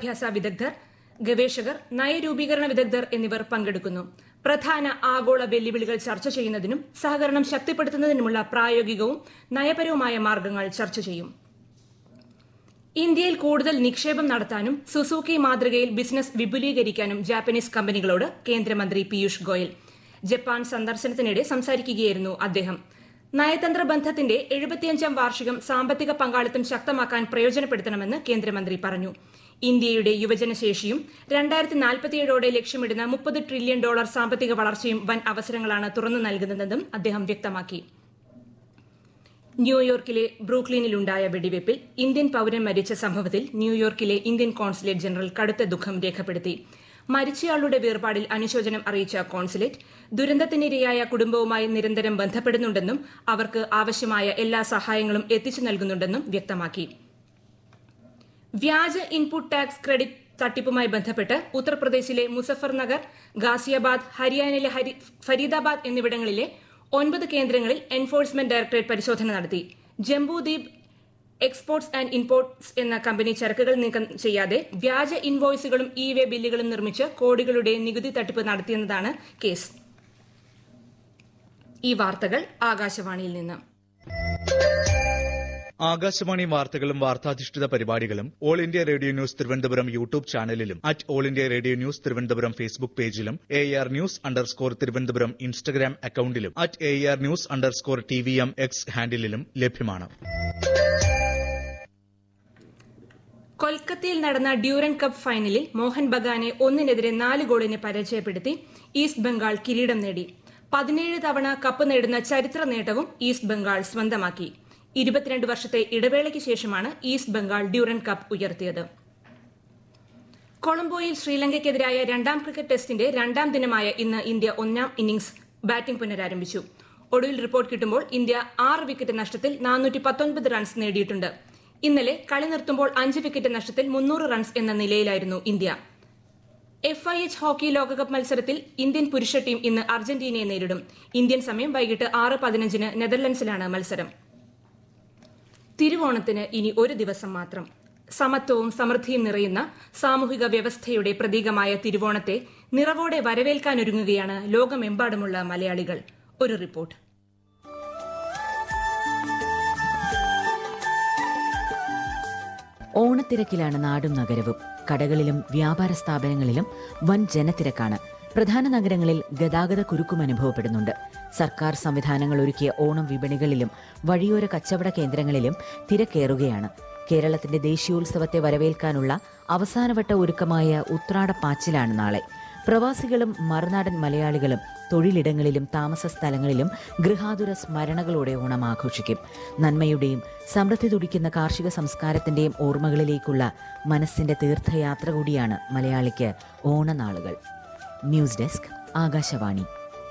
വിദ്യാഭ്യാസ വിദഗ്ധർ ഗവേഷകർ നയരൂപീകരണ വിദഗ്ധർ എന്നിവർ പങ്കെടുക്കുന്നു പ്രധാന ആഗോള വെല്ലുവിളികൾ ചർച്ച ചെയ്യുന്നതിനും സഹകരണം ശക്തിപ്പെടുത്തുന്നതിനുമുള്ള പ്രായോഗികവും നയപരവുമായ മാർഗങ്ങൾ ചർച്ച ചെയ്യും ഇന്ത്യയിൽ കൂടുതൽ നിക്ഷേപം നടത്താനും സുസൂക്കി മാതൃകയിൽ ബിസിനസ് വിപുലീകരിക്കാനും ജാപ്പനീസ് കമ്പനികളോട് കേന്ദ്രമന്ത്രി പീയൂഷ് ഗോയൽ ജപ്പാൻ സന്ദർശനത്തിനിടെ സംസാരിക്കുകയായിരുന്നു അദ്ദേഹം നയതന്ത്ര ബന്ധത്തിന്റെ എഴുപത്തിയഞ്ചാം വാർഷികം സാമ്പത്തിക പങ്കാളിത്തം ശക്തമാക്കാൻ പ്രയോജനപ്പെടുത്തണമെന്ന് കേന്ദ്രമന്ത്രി പറഞ്ഞു ഇന്ത്യയുടെ യുവജനശേഷിയും രണ്ടായിരത്തി നാൽപ്പത്തിയേഴോടെ ലക്ഷ്യമിടുന്ന മുപ്പത് ട്രില്യൺ ഡോളർ സാമ്പത്തിക വളർച്ചയും വൻ അവസരങ്ങളാണ് തുറന്നു നൽകുന്നതെന്നും അദ്ദേഹം വ്യക്തമാക്കി ന്യൂയോർക്കിലെ ബ്രൂക്ലിനിലുണ്ടായ വെടിവയ്പിൽ ഇന്ത്യൻ പൌരൻ മരിച്ച സംഭവത്തിൽ ന്യൂയോർക്കിലെ ഇന്ത്യൻ കോൺസുലേറ്റ് ജനറൽ കടുത്ത ദുഃഖം രേഖപ്പെടുത്തി മരിച്ചയാളുടെ വേർപാടിൽ അനുശോചനം അറിയിച്ച കോൺസുലേറ്റ് ദുരന്തത്തിനിരയായ കുടുംബവുമായി നിരന്തരം ബന്ധപ്പെടുന്നുണ്ടെന്നും അവർക്ക് ആവശ്യമായ എല്ലാ സഹായങ്ങളും എത്തിച്ചു നൽകുന്നുണ്ടെന്നും വ്യക്തമാക്കി വ്യാജ ഇൻപുട്ട് ടാക്സ് ക്രെഡിറ്റ് തട്ടിപ്പുമായി ബന്ധപ്പെട്ട് ഉത്തർപ്രദേശിലെ മുസഫർ നഗർ ഗാസിയാബാദ് ഹരിയാനയിലെ ഫരീദാബാദ് എന്നിവിടങ്ങളിലെ ഒൻപത് കേന്ദ്രങ്ങളിൽ എൻഫോഴ്സ്മെന്റ് ഡയറക്ടറേറ്റ് പരിശോധന നടത്തി ജംബൂദ്വീപ് എക്സ്പോർട്സ് ആൻഡ് ഇമ്പോർട്ട്സ് എന്ന കമ്പനി ചരക്കുകൾ നീക്കം ചെയ്യാതെ വ്യാജ ഇൻവോയ്സുകളും ഇ വേ ബില്ലുകളും നിർമ്മിച്ച് കോടികളുടെ നികുതി തട്ടിപ്പ് നടത്തിയെന്നതാണ് കേസ് ഈ വാർത്തകൾ ആകാശവാണിയിൽ നിന്ന് ആകാശവാണി വാർത്തകളും വാർത്താധിഷ്ഠിത പരിപാടികളും all India radio news Thiruvananthapuram YouTube ചാനലിലും at all India radio news Thiruvananthapuram Facebook പേജിലും A R news underscore Thiruvananthapuram Instagram അക്കൌണ്ടിലും at A R news underscore T V M X ഹാൻഡിലും ലഭ്യമാണ് കൊൽക്കത്തയിൽ നടന്ന ഡ്യൂറൻ കപ്പ് ഫൈനലിൽ മോഹൻ ബഗാനെ ഒന്നിനെതിരെ നാല് ഗോളിന് പരാജയപ്പെടുത്തി ഈസ്റ്റ് ബംഗാൾ കിരീടം നേടി പതിനേഴ് തവണ കപ്പ് നേടുന്ന ചരിത്ര നേട്ടവും ഈസ്റ്റ് ബംഗാൾ സ്വന്തമാക്കി ഇരുപത്തിരണ്ട് വർഷത്തെ ഇടവേളയ്ക്ക് ശേഷമാണ് ഈസ്റ്റ് ബംഗാൾ ഡ്യൂറൻ കപ്പ് ഉയർത്തിയത് കൊളംബോയിൽ ശ്രീലങ്കയ്ക്കെതിരായ രണ്ടാം ക്രിക്കറ്റ് ടെസ്റ്റിന്റെ രണ്ടാം ദിനമായ ഇന്ന് ഇന്ത്യ ഒന്നാം ഇന്നിംഗ്സ് ബാറ്റിംഗ് പുനരാരംഭിച്ചു ഒടുവിൽ റിപ്പോർട്ട് കിട്ടുമ്പോൾ ഇന്ത്യ ആറ് വിക്കറ്റ് നഷ്ടത്തിൽ നാനൂറ്റി പത്തൊൻപത് റൺസ് നേടിയിട്ടുണ്ട് ഇന്നലെ കളി നിർത്തുമ്പോൾ അഞ്ച് വിക്കറ്റ് നഷ്ടത്തിൽ മുന്നൂറ് റൺസ് എന്ന നിലയിലായിരുന്നു India F I H hockey ലോകകപ്പ് മത്സരത്തിൽ ഇന്ത്യൻ പുരുഷ ടീം ഇന്ന് അർജന്റീനയെ നേരിടും ഇന്ത്യൻ സമയം വൈകിട്ട് ആറ് പതിനഞ്ചിന് നെതർലൻഡ്സിലാണ് മത്സരം തിരുവോണത്തിന് ഇനി ഒരു ദിവസം മാത്രം സമത്വവും സമൃദ്ധിയും നിറയുന്ന സാമൂഹിക വ്യവസ്ഥയുടെ പ്രതീകമായ തിരുവോണത്തെ നിറവോടെ വരവേൽക്കാനൊരുങ്ങുകയാണ് ലോകമെമ്പാടുമുള്ള മലയാളികൾ ഒരു റിപ്പോർട്ട് ഓണത്തിരക്കിലാണ് നാടും നഗരവും കടകളിലും വ്യാപാര സ്ഥാപനങ്ങളിലും വൻ ജനത്തിരക്കാണ് പ്രധാന നഗരങ്ങളിൽ ഗതാഗത കുരുക്കും അനുഭവപ്പെടുന്നുണ്ട് സർക്കാർ സംവിധാനങ്ങൾ ഒരുക്കിയ ഓണം വിപണികളിലും വഴിയോര കച്ചവട കേന്ദ്രങ്ങളിലും തിരക്കേറുകയാണ് കേരളത്തിന്റെ ദേശീയോത്സവത്തെ വരവേൽക്കാനുള്ള അവസാനവട്ട ഒരുക്കമായ ഉത്രാടപ്പാച്ചിലാണ് നാളെ പ്രവാസികളും മറുനാടൻ മലയാളികളും തൊഴിലിടങ്ങളിലും താമസ സ്ഥലങ്ങളിലും ഗൃഹാതുര സ്മരണകളോടെ ഓണം ആഘോഷിക്കും നന്മയുടെയും സമൃദ്ധി തുടിക്കുന്ന കാർഷിക സംസ്കാരത്തിന്റെയും ഓർമ്മകളിലേക്കുള്ള മനസ്സിന്റെ തീർത്ഥയാത്ര കൂടിയാണ് മലയാളിക്ക് ഓണനാളുകൾ ന്യൂസ് ഡെസ്ക് ആകാശവാണി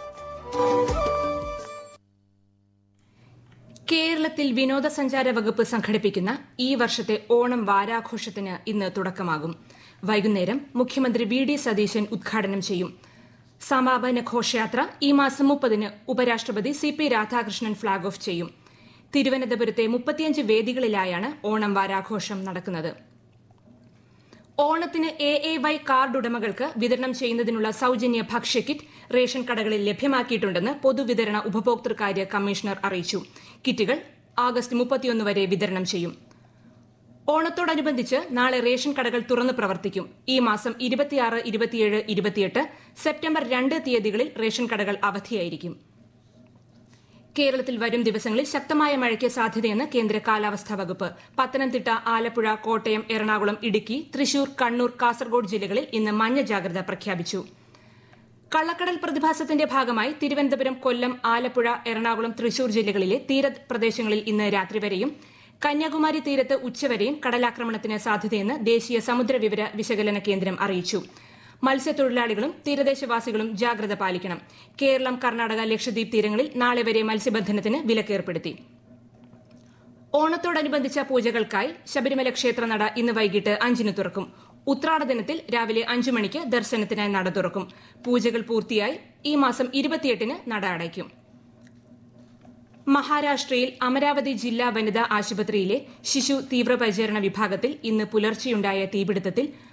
കേരളത്തിൽ വിനോദസഞ്ചാര വകുപ്പ് സംഘടിപ്പിക്കുന്ന ഈ വർഷത്തെ ഓണം വാരാഘോഷത്തിന് ഇന്ന് തുടക്കമാകും വൈകുന്നേരം മുഖ്യമന്ത്രി വി ഡി സതീശൻ ഉദ്ഘാടനം ചെയ്യും സമാപന ഘോഷയാത്ര ഈ മാസം മുപ്പതിന് ഉപരാഷ്ട്രപതി C P Radhakrishnan flag off ചെയ്യും തിരുവനന്തപുരത്തെ മുപ്പത്തിയഞ്ച് വേദികളിലായാണ് ഓണം വാരാഘോഷം നടക്കുന്നത് ഓണത്തിന് എ എ വൈ കാർഡ് ഉടമകൾക്ക് വിതരണം ചെയ്യുന്നതിനുള്ള സൌജന്യ ഭക്ഷ്യക്കിറ്റ് റേഷൻ കടകളിൽ ലഭ്യമാക്കിയിട്ടുണ്ടെന്ന് പൊതുവിതരണ ഉപഭോക്തൃകാര്യ കമ്മീഷണർ അറിയിച്ചു കിറ്റുകൾ ആഗസ്റ്റ് മുപ്പത്തിയൊന്ന് വരെ വിതരണം ചെയ്യും ഓണത്തോടനുബന്ധിച്ച് നാളെ റേഷൻ കടകൾ തുറന്ന് പ്രവർത്തിക്കും ഈ മാസം ഇരുപത്തിയാറ് ഇരുപത്തിയേഴ് ഇരുപത്തിയെട്ട് സെപ്റ്റംബർ രണ്ട് തീയതികളിൽ റേഷൻ കടകൾ അവധിയായിരിക്കും കേരളത്തിൽ വരും ദിവസങ്ങളിൽ ശക്തമായ മഴയ്ക്ക് സാധ്യതയെന്ന് കേന്ദ്ര കാലാവസ്ഥാ വകുപ്പ് പത്തനംതിട്ട ആലപ്പുഴ കോട്ടയം എറണാകുളം ഇടുക്കി തൃശൂർ കണ്ണൂർ കാസർഗോഡ് ജില്ലകളിൽ ഇന്ന് മഞ്ഞ ജാഗ്രത പ്രഖ്യാപിച്ചു കള്ളക്കടൽ പ്രതിഭാസത്തിന്റെ ഭാഗമായി തിരുവനന്തപുരം കൊല്ലം ആലപ്പുഴ എറണാകുളം തൃശൂർ ജില്ലകളിലെ തീരപ്രദേശങ്ങളിൽ ഇന്ന് രാത്രി വരെയും കന്യാകുമാരി തീരത്ത് ഉച്ചവരെയും കടലാക്രമണത്തിന് സാധ്യതയെന്ന് ദേശീയ സമുദ്ര വിവര വിശകലന കേന്ദ്രം അറിയിച്ചു മത്സ്യത്തൊഴിലാളികളും തീരദേശവാസികളും ജാഗ്രത പാലിക്കണം കേരളം കർണാടക ലക്ഷദ്വീപ് തീരങ്ങളിൽ നാളെ വരെ മത്സ്യബന്ധനത്തിന് വിലക്കേർപ്പെടുത്തി ഓണത്തോടനുബന്ധിച്ച പൂജകൾക്കായി ശബരിമല ക്ഷേത്രനട ഇന്ന് വൈകിട്ട് അഞ്ചിന് തുറക്കും ഉത്രാട ദിനത്തിൽ രാവിലെ അഞ്ചു മണിക്ക് ദർശനത്തിനായി നട തുറക്കും പൂജകൾ പൂർത്തിയായി ഈ മാസം ഇരുപത്തിയെട്ടിന് നട അടയ്ക്കും മഹാരാഷ്ട്രയിൽ അമരാവതി ജില്ലാ വനിതാ ആശുപത്രിയിലെ ശിശു തീവ്രപരിചരണ വിഭാഗത്തിൽ ഇന്ന് പുലർച്ചെയുണ്ടായ തീപിടുത്തത്തിൽ